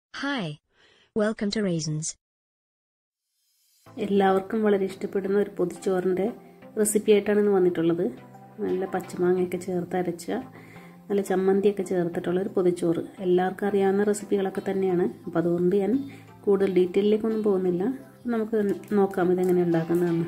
Hi. Welcome to Raisins. എല്ലാവർക്കും വളരെ ഇഷ്ടപ്പെടുന്ന ഒരു പൊതിച്ചോറിൻ്റെ റെസിപ്പി ആയിട്ടാണ് ഇന്ന് വന്നിട്ടുള്ളത് നല്ല പച്ചമാങ്ങയൊക്കെ ചേർത്ത് അരച്ച നല്ല ചമ്മന്തിയൊക്കെ ചേർത്തിട്ടുള്ള ഒരു പൊതിച്ചോറ് എല്ലാവർക്കും അറിയാവുന്ന റെസിപ്പികളൊക്കെ തന്നെയാണ് അപ്പോൾ അതുകൊണ്ട് ഞാൻ കൂടുതൽ ഡീറ്റെയിലേക്കൊന്നും പോകുന്നില്ല നമുക്ക് നോക്കാം ഇതെങ്ങനെ ഉണ്ടാക്കുന്നതെന്ന്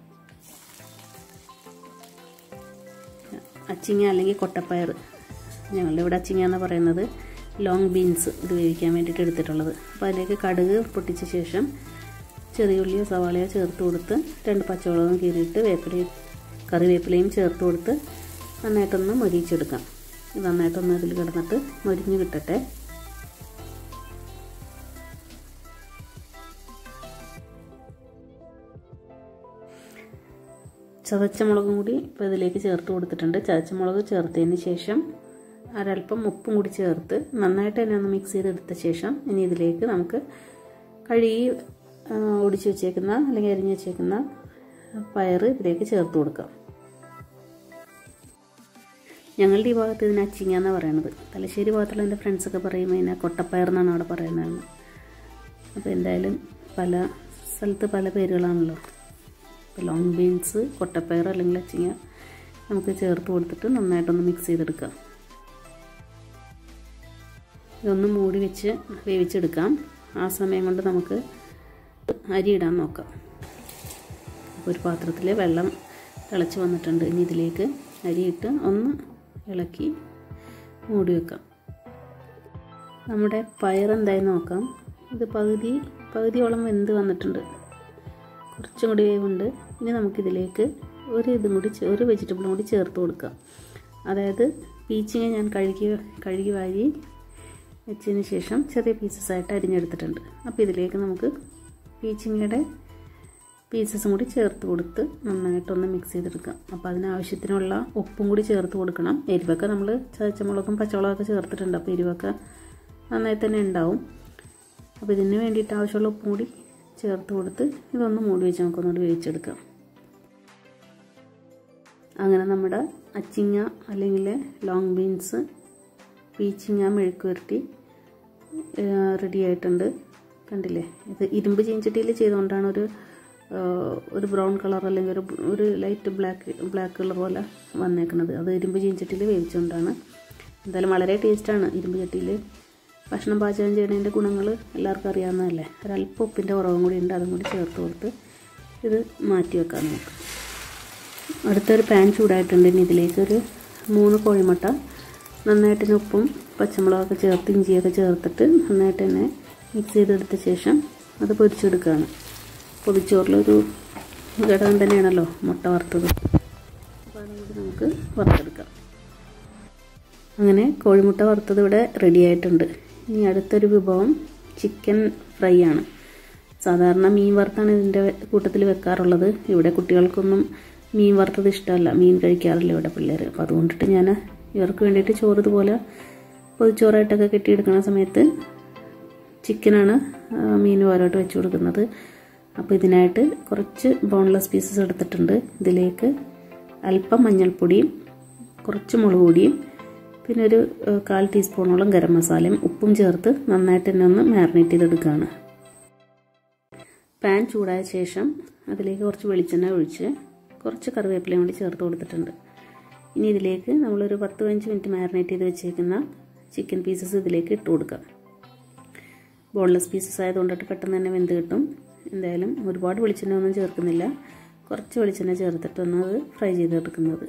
അച്ചിങ്ങ അല്ലെങ്കിൽ കൊട്ടപ്പയർ ഞങ്ങളുടെ ഇവിടെ അച്ചിങ്ങ എന്ന് പറയുന്നത് ലോങ് ബീൻസ് ഇത് വേവിക്കാൻ വേണ്ടിയിട്ട് എടുത്തിട്ടുള്ളത് അപ്പോൾ അതിലേക്ക് കടുക് പൊട്ടിച്ച ശേഷം ചെറിയ ഉള്ളിയോ സവാളയോ ചേർത്ത് കൊടുത്ത് രണ്ട് പച്ചമുളകും കീറിയിട്ട് വേപ്പിലയും കറിവേപ്പിലയും ചേർത്ത് കൊടുത്ത് നന്നായിട്ടൊന്ന് മൊരിയിച്ചെടുക്കാം നന്നായിട്ടൊന്ന് അതിൽ കിടന്നിട്ട് മൊരിഞ്ഞ് കിട്ടട്ടെ ചതച്ച മുളകും കൂടി ഇപ്പോൾ ഇതിലേക്ക് ചേർത്ത് കൊടുത്തിട്ടുണ്ട് ചതച്ച മുളക് ചേർത്തതിന് ശേഷം ഒരല്പം ഉപ്പും കൂടി ചേർത്ത് നന്നായിട്ട് തന്നെ ഒന്ന് മിക്സ് ചെയ്തെടുത്ത ശേഷം ഇനി ഇതിലേക്ക് നമുക്ക് കഴുകി ഒടിച്ച് വെച്ചേക്കുന്ന അല്ലെങ്കിൽ അരിഞ്ഞ് വെച്ചേക്കുന്ന പയർ ഇതിലേക്ക് ചേർത്ത് കൊടുക്കാം ഞങ്ങളുടെ ഈ ഭാഗത്ത് ഇതിനെ അച്ചിങ്ങ എന്നാണ് പറയണത് തലശ്ശേരി ഭാഗത്തുള്ള എൻ്റെ ഫ്രണ്ട്സൊക്കെ പറയുമ്പോൾ ഇതിനെ കൊട്ടപ്പയർ എന്നാണ് അവിടെ പറയുന്നത് അപ്പോൾ എന്തായാലും പല സ്ഥലത്ത് പല പേരുകളാണല്ലോ ലോങ് ബീൻസ് കൊട്ടപ്പയർ അല്ലെങ്കിൽ അച്ചിങ്ങ നമുക്ക് ചേർത്ത് കൊടുത്തിട്ട് നന്നായിട്ടൊന്ന് മിക്സ് ചെയ്തെടുക്കാം ഇതൊന്ന് മൂടി വെച്ച് വേവിച്ചെടുക്കാം ആ സമയം കൊണ്ട് നമുക്ക് അരി ഇടാൻ നോക്കാം ഒരു പാത്രത്തിൽ വെള്ളം തിളച്ച് വന്നിട്ടുണ്ട് ഇനി ഇതിലേക്ക് അരിയിട്ട് ഒന്ന് ഇളക്കി മൂടി വെക്കാം നമ്മുടെ പയർ എന്തായി നോക്കാം ഇത് പകുതി പകുതിയോളം വെന്ത് വന്നിട്ടുണ്ട് കുറച്ചും കൂടി വേവുണ്ട് ഇനി നമുക്കിതിലേക്ക് ഒരു ഇതും കൂടി ഒരു വെജിറ്റബിളും കൂടി ചേർത്ത് കൊടുക്കാം അതായത് പീച്ചിങ്ങ ഞാൻ കഴുകി കഴുകി വാരി വെച്ചതിന് ശേഷം ചെറിയ പീസസ് ആയിട്ട് അരിഞ്ഞെടുത്തിട്ടുണ്ട് അപ്പോൾ ഇതിലേക്ക് നമുക്ക് പീച്ചിങ്ങയുടെ പീസസും കൂടി ചേർത്ത് കൊടുത്ത് നന്നായിട്ടൊന്ന് മിക്സ് ചെയ്തെടുക്കാം അപ്പോൾ അതിനാവശ്യത്തിനുള്ള ഉപ്പും കൂടി ചേർത്ത് കൊടുക്കണം എരിവൊക്കെ നമ്മൾ ചതച്ചമുളകും പച്ചമുളകൊക്കെ ചേർത്തിട്ടുണ്ട് അപ്പോൾ എരിവൊക്കെ നന്നായി തന്നെ ഉണ്ടാവും അപ്പോൾ ഇതിന് വേണ്ടിയിട്ട് ആവശ്യമുള്ള ഉപ്പും കൂടി ചേർത്ത് കൊടുത്ത് ഇതൊന്ന് മൂടി വെച്ച് നമുക്കൊന്നുകൂടി വേവിച്ചെടുക്കാം അങ്ങനെ നമ്മുടെ അച്ചിങ്ങ അല്ലെങ്കിൽ ലോങ് ബീൻസ് പീച്ചിങ്ങ മെഴുക്ക് വരട്ടി റെഡി ആയിട്ടുണ്ട് കണ്ടില്ലേ ഇത് ഇരുമ്പ് ചീഞ്ചട്ടിയിൽ ചെയ്തുകൊണ്ടാണ് ഒരു ഒരു ബ്രൗൺ കളർ അല്ലെങ്കിൽ ഒരു ഒരു ലൈറ്റ് ബ്ലാക്ക് ബ്ലാക്ക് കളർ പോലെ വന്നേക്കുന്നത് അത് ഇരുമ്പ് ചീഞ്ചട്ടിയിൽ വേവിച്ചുകൊണ്ടാണ് എന്തായാലും വളരെ ടേസ്റ്റാണ് ഇരുമ്പ് ചട്ടിയിൽ ഭക്ഷണം പാചകം ചെയ്യുന്നതിൻ്റെ ഗുണങ്ങൾ എല്ലാവർക്കും അറിയാവുന്നതല്ലേ ഒരല്പം ഉപ്പിൻ്റെ കുറവും കൂടി ഉണ്ട് അതും കൂടി ചേർത്ത് കൊടുത്ത് ഇത് മാറ്റി വെക്കാൻ നോക്കാം അടുത്തൊരു പാൻ ചൂടായിട്ടുണ്ട് ഇനി ഇതിലേക്കൊരു മൂന്ന് കോഴിമുട്ട നന്നായിട്ട് തന്നെ ഉപ്പും പച്ചമുളകൊക്കെ ചേർത്ത് ഇഞ്ചിയൊക്കെ ചേർത്തിട്ട് നന്നായിട്ട് തന്നെ മിക്സ് ചെയ്തെടുത്ത ശേഷം അത് പൊരിച്ചെടുക്കുകയാണ് പൊതിച്ചോറിലൊരു ഘടകം തന്നെയാണല്ലോ മുട്ട വറുത്തത് അപ്പോൾ അതുകൊണ്ട് നമുക്ക് വറുത്തെടുക്കാം അങ്ങനെ കോഴിമുട്ട വറുത്തത് ഇവിടെ റെഡി ആയിട്ടുണ്ട് ഇനി അടുത്തൊരു വിഭവം ചിക്കൻ ഫ്രൈ ആണ് സാധാരണ മീൻ വറുത്താണ് ഇതിൻ്റെ കൂട്ടത്തിൽ വെക്കാറുള്ളത് ഇവിടെ കുട്ടികൾക്കൊന്നും മീൻ വറുത്തത് ഇഷ്ടമല്ല മീൻ കഴിക്കാറില്ല ഇവിടെ പിള്ളേർ അപ്പോൾ അതുകൊണ്ടിട്ട് ഞാൻ ഇവർക്ക് വേണ്ടിയിട്ട് ചോറ് ഇതുപോലെ പൊതിച്ചോറായിട്ടൊക്കെ കെട്ടിയെടുക്കുന്ന സമയത്ത് ചിക്കനാണ് മീൻ ഓരോട്ട് വെച്ച് കൊടുക്കുന്നത് അപ്പോൾ ഇതിനായിട്ട് കുറച്ച് ബോൺലെസ് പീസസ് എടുത്തിട്ടുണ്ട് ഇതിലേക്ക് അല്പം മഞ്ഞൾപ്പൊടിയും കുറച്ച് മുളക് പൊടിയും പിന്നെ ഒരു കാൽ ടീസ്പൂണോളം ഗരം മസാലയും ഉപ്പും ചേർത്ത് നന്നായിട്ട് തന്നെ ഒന്ന് മാറിനേറ്റ് ചെയ്തെടുക്കുകയാണ് പാൻ ചൂടായ ശേഷം അതിലേക്ക് കുറച്ച് വെളിച്ചെണ്ണ ഒഴിച്ച് കുറച്ച് കറിവേപ്പിലയും കൂടി ചേർത്ത് കൊടുത്തിട്ടുണ്ട് ഇനി ഇതിലേക്ക് നമ്മളൊരു പത്ത് പതിനഞ്ച് മിനിറ്റ് മാരിനേറ്റ് ചെയ്ത് വെച്ചേക്കുന്ന ചിക്കൻ പീസസ് ഇതിലേക്ക് ഇട്ട് കൊടുക്കാം ബോൺലെസ് പീസസ് ആയതുകൊണ്ടിട്ട് പെട്ടെന്ന് തന്നെ വെന്ത് കിട്ടും എന്തായാലും ഒരുപാട് വെളിച്ചെണ്ണ ഒന്നും ചേർക്കുന്നില്ല കുറച്ച് വെളിച്ചെണ്ണ ചേർത്തിട്ടൊന്ന് അത് ഫ്രൈ ചെയ്തെടുക്കുന്നത്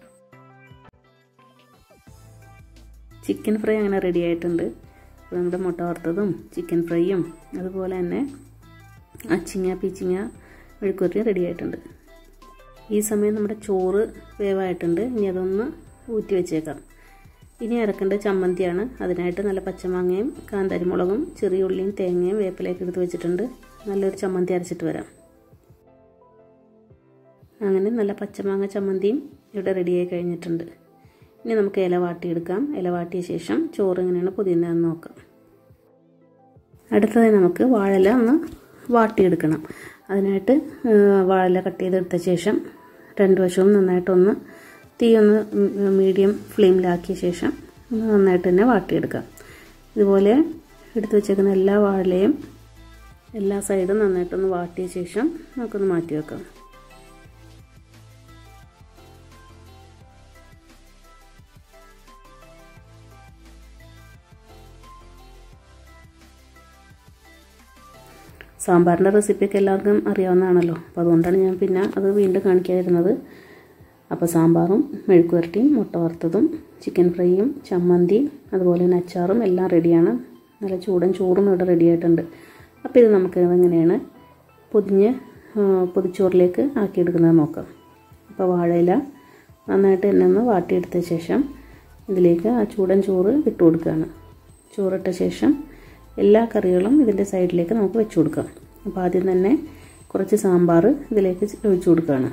ചിക്കൻ ഫ്രൈ അങ്ങനെ റെഡി ആയിട്ടുണ്ട് നമ്മുടെ മുട്ട വറുത്തതും ചിക്കൻ ഫ്രൈയും അതുപോലെ തന്നെ അച്ചിങ്ങ പീച്ചിങ്ങ മെഴുക്കുവരട്ടിയും റെഡി ആയിട്ടുണ്ട് ഈ സമയം നമ്മുടെ ചോറ് വേവായിട്ടുണ്ട് ഇനി അതൊന്ന് ഊറ്റി വെച്ചേക്കാം ഇനി ഇറക്കേണ്ട ചമ്മന്തിയാണ് അതിനായിട്ട് നല്ല പച്ചമാങ്ങയും കാന്താരിമുളകും ചെറിയ ഉള്ളിയും തേങ്ങയും വേപ്പിലേക്ക് എടുത്ത് വെച്ചിട്ടുണ്ട് നല്ലൊരു ചമ്മന്തി അരച്ചിട്ട് വരാം അങ്ങനെ നല്ല പച്ചമാങ്ങ ചമ്മന്തിയും ഇവിടെ റെഡിയായി കഴിഞ്ഞിട്ടുണ്ട് ഇനി നമുക്ക് ഇല വാട്ടിയെടുക്കാം ഇല വാട്ടിയ ശേഷം ചോറ് എങ്ങനെയാണ് പുതിയതെന്ന് നോക്കാം അടുത്തതായി നമുക്ക് വാഴല ഒന്ന് വാട്ടിയെടുക്കണം അതിനായിട്ട് വാഴല കട്ട് ചെയ്തെടുത്ത ശേഷം രണ്ട് വശവും നന്നായിട്ടൊന്ന് തീ ഒന്ന് മീഡിയം ഫ്ലെയിമിലാക്കിയ ശേഷം നന്നായിട്ട് തന്നെ വാട്ടിയെടുക്കാം ഇതുപോലെ എടുത്തു വെച്ചേക്കുന്ന എല്ലാ വാഴയും എല്ലാ സൈഡും നന്നായിട്ടൊന്ന് വാട്ടിയ ശേഷം നമുക്കൊന്ന് മാറ്റി വെക്കാം സാമ്പാറിൻ്റെ റെസിപ്പിയൊക്കെ എല്ലാവർക്കും അറിയാവുന്നതാണല്ലോ അപ്പോൾ അതുകൊണ്ടാണ് ഞാൻ പിന്നെ അത് വീണ്ടും കാണിക്കാതിരുന്നത് അപ്പോൾ സാമ്പാറും മെഴുക്കുവരട്ടിയും മുട്ട വറുത്തതും ചിക്കൻ ഫ്രൈയും ചമ്മന്തിയും അതുപോലെ തന്നെ അച്ചാറും എല്ലാം റെഡിയാണ് നല്ല ചൂടൻ ചോറും ഇവിടെ റെഡി ആയിട്ടുണ്ട് അപ്പോൾ ഇത് നമുക്ക് എങ്ങനെയാണ് പൊതിഞ്ഞ് പൊതിച്ചോറിലേക്ക് ആക്കിയെടുക്കുന്നത് നോക്കാം അപ്പോൾ വാഴയില നന്നായിട്ട് തന്നെ ഒന്ന് വാട്ടിയെടുത്ത ശേഷം ഇതിലേക്ക് ആ ചൂടൻ ചോറ് ഇട്ട് കൊടുക്കുകയാണ് ചോറിട്ട ശേഷം എല്ലാ കറികളും ഇതിൻ്റെ സൈഡിലേക്ക് നമുക്ക് വെച്ച് കൊടുക്കാം അപ്പോൾ ആദ്യം തന്നെ കുറച്ച് സാമ്പാർ ഇതിലേക്ക് ഒഴിച്ചു കൊടുക്കുകയാണ്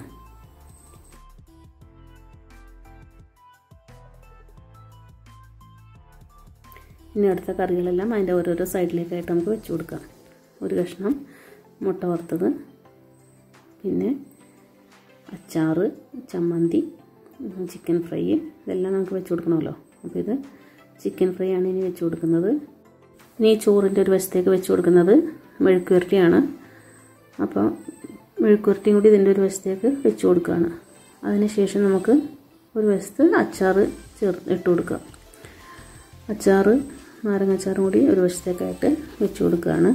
ഇനി അടുത്ത കറികളെല്ലാം അതിൻ്റെ ഓരോരോ സൈഡിലേക്കായിട്ട് നമുക്ക് വെച്ച് കൊടുക്കാം ഒരു കഷ്ണം മുട്ട വറുത്തത് പിന്നെ അച്ചാറ് ചമ്മന്തി ചിക്കൻ ഫ്രൈ ഇതെല്ലാം നമുക്ക് വെച്ച് കൊടുക്കണമല്ലോ അപ്പോൾ ഇത് ചിക്കൻ ഫ്രൈ ആണ് ഇനി വെച്ച് കൊടുക്കുന്നത് ഇനി ഈ ചോറിൻ്റെ ഒരു വശത്തേക്ക് വെച്ച് കൊടുക്കുന്നത് മെഴുക്കുവരട്ടിയാണ് അപ്പോൾ മെഴുക്കുവരട്ടിയും കൂടി ഇതിൻ്റെ ഒരു വശത്തേക്ക് വെച്ച് കൊടുക്കുകയാണ് അതിനുശേഷം നമുക്ക് ഒരു വശത്ത് അച്ചാറ് ചേർത്ത് ഇട്ട് കൊടുക്കുക അച്ചാറ് നാരങ്ങ അച്ചാറും കൂടി ഒരു വശത്തേക്കായിട്ട് വെച്ച് കൊടുക്കുകയാണ്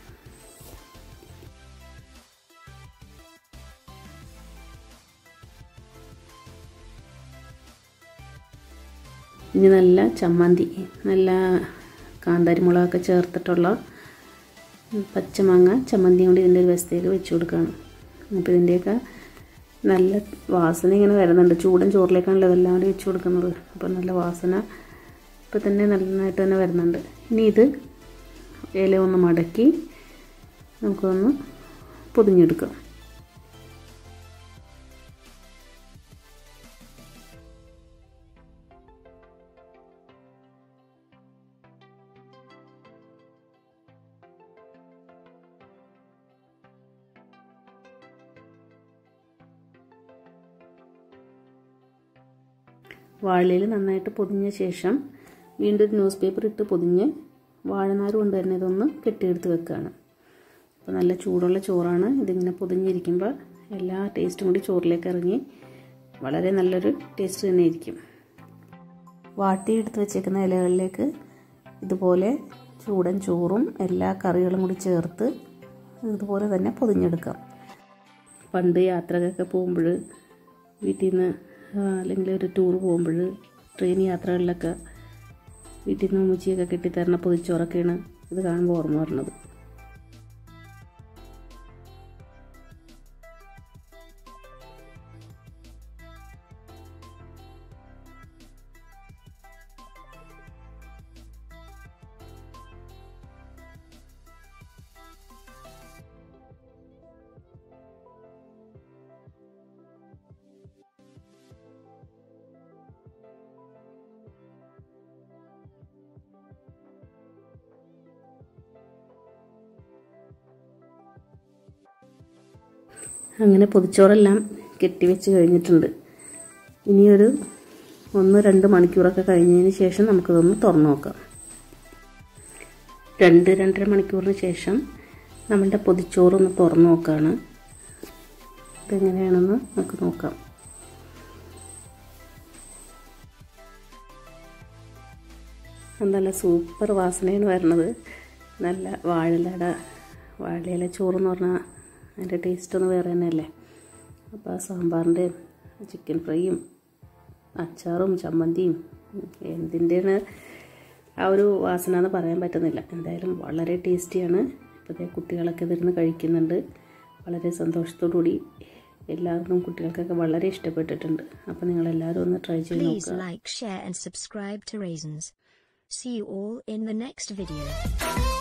ഇനി നല്ല ചമ്മന്തി നല്ല കാന്താരിമുളകൊക്കെ ചേർത്തിട്ടുള്ള പച്ചമാങ്ങ ചമ്മന്തിയും കൂടി ഇതിൻ്റെ ഒരു വശത്തേക്ക് വെച്ച് കൊടുക്കുകയാണ് അപ്പോൾ ഇതിൻ്റെയൊക്കെ നല്ല വാസന ഇങ്ങനെ വരുന്നുണ്ട് ചൂടൻ ചോറിലേക്കാണല്ലോ ഇതെല്ലാം കൂടി വെച്ച് കൊടുക്കുന്നത് അപ്പോൾ നല്ല വാസന ഇപ്പോൾ തന്നെ നന്നായിട്ട് തന്നെ വരുന്നുണ്ട് ഇനി ഇത് ഇല ഒന്ന് മടക്കി നമുക്കൊന്ന് പൊതിഞ്ഞെടുക്കാം വാഴയിൽ നന്നായിട്ട് പൊതിഞ്ഞ ശേഷം വീണ്ടും ഒരു ന്യൂസ് പേപ്പർ ഇട്ട് പൊതിഞ്ഞ് വാഴനാര് കൊണ്ട് തന്നെ ഇതൊന്ന് കെട്ടിയെടുത്ത് വെക്കുകയാണ് അപ്പോൾ നല്ല ചൂടുള്ള ചോറാണ് ഇതിങ്ങനെ പൊതിഞ്ഞിരിക്കുമ്പോൾ എല്ലാ ടേസ്റ്റും കൂടി ചോറിലേക്ക് ഇറങ്ങി വളരെ നല്ലൊരു ടേസ്റ്റ് തന്നെ ആയിരിക്കും വാട്ടിയെടുത്ത് വെച്ചേക്കുന്ന ഇലകളിലേക്ക് ഇതുപോലെ ചൂടൻ ചോറും എല്ലാ കറികളും കൂടി ചേർത്ത് ഇതുപോലെ തന്നെ പൊതിഞ്ഞെടുക്കാം പണ്ട് യാത്രകൊക്കെ പോകുമ്പോൾ വീട്ടിൽ നിന്ന് അല്ലെങ്കിൽ ഒരു ടൂർ പോകുമ്പോൾ ട്രെയിൻ യാത്രകളിലൊക്കെ വീട്ടിൽ നിന്ന് ഉമ്മച്ചിയൊക്കെ കെട്ടിത്തരണ പൊതിച്ചോറൊക്കെയാണ് ഇത് കാണുമ്പോൾ ഓർമ്മ വരുന്നത് അങ്ങനെ പൊതിച്ചോറെല്ലാം കെട്ടിവെച്ച് കഴിഞ്ഞിട്ടുണ്ട് ഇനിയൊരു ഒന്ന് രണ്ട് മണിക്കൂറൊക്കെ കഴിഞ്ഞതിന് ശേഷം നമുക്കിതൊന്ന് തുറന്നു നോക്കാം രണ്ട് രണ്ടര മണിക്കൂറിന് ശേഷം നമ്മളുടെ പൊതിച്ചോറൊന്ന് തുറന്നു നോക്കുകയാണ് ഇതെങ്ങനെയാണെന്ന് നമുക്ക് നോക്കാം നല്ല സൂപ്പർ വാസനയാണ് വരുന്നത് നല്ല വാഴലട വാഴയില ചോറെന്ന് പറഞ്ഞാൽ അതിൻ്റെ ടേസ്റ്റ് ഒന്ന് വേറെ തന്നെയല്ലേ അപ്പോൾ സാമ്പാറിൻ്റെ ചിക്കൻ ഫ്രൈയും അച്ചാറും ചമ്മന്തിയും എന്തിൻ്റെയാണ് ആ ഒരു വാസന എന്ന് പറയാൻ പറ്റുന്നില്ല എന്തായാലും വളരെ ടേസ്റ്റിയാണ് ഇപ്പോഴത്തെ കുട്ടികളൊക്കെ ഇതിരുന്ന് കഴിക്കുന്നുണ്ട് വളരെ സന്തോഷത്തോടുകൂടി എല്ലാവർക്കും കുട്ടികൾക്കൊക്കെ വളരെ ഇഷ്ടപ്പെട്ടിട്ടുണ്ട് അപ്പോൾ നിങ്ങളെല്ലാവരും ഒന്ന് ട്രൈ ചെയ്ത് Please നോക്കുക like, share and subscribe to Raisins. See you all in the next video.